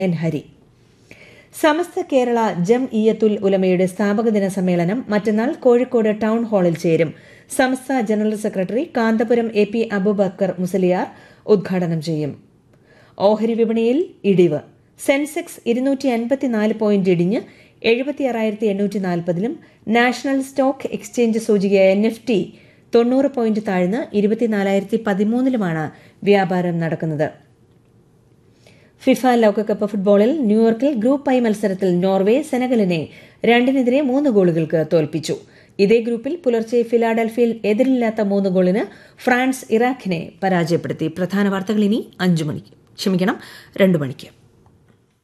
N Hari സമസ്ത കേരള ജം ഇയത്തുൽ ഉലമയുടെ സ്ഥാപക ദിന സമ്മേളനം മറ്റന്നാൾ കോഴിക്കോട് ടൌൺ ഹാളിൽ ചേരും സംസ്ഥ general secretary Kanthapuram A P Abubakar Musliyar ഉദ്ഘാടനം ചെയ്യും ഓഹരി വിപണിയിൽ ഇടിവ് സെൻസെക്സ് ഇരുന്നൂറ്റി അൻപത്തിനാല് പോയിന്റ് ഇടിഞ്ഞ് എഴുപത്തിയാറായിരത്തി എണ്ണൂറ്റി നാൽപ്പതിലും നാഷണൽ സ്റ്റോക്ക് എക്സ്ചേഞ്ച് സൂചിക എൻ എഫ് ടി തൊണ്ണൂറ് പോയിന്റ് താഴ്ന്ന് ഇരുപത്തിനാലായിരത്തി പതിമൂന്നിലുമാണ് വ്യാപാരം നടക്കുന്നത് ഫിഫ ലോകകപ്പ് ഫുട്ബോളിൽ ന്യൂയോർക്കിൽ ഗ്രൂപ്പ് ഐ മത്സരത്തിൽ നോർവേ സെനഗലിനെ രണ്ടിനെതിരെ മൂന്ന് ഗോളുകൾക്ക് തോൽപ്പിച്ചു ഇതേ ഗ്രൂപ്പിൽ പുലർച്ചെ ഫിലാഡൽഫിയയിൽ എതിരില്ലാത്ത മൂന്ന് ഗോളിന് ഫ്രാൻസ് ഇറാഖിനെ പരാജയപ്പെടുത്തി പ്രധാന വാർത്തകൾ ഇനി അഞ്ചു മണിക്ക് ക്ഷമിക്കണം രണ്ടു മണിക്ക്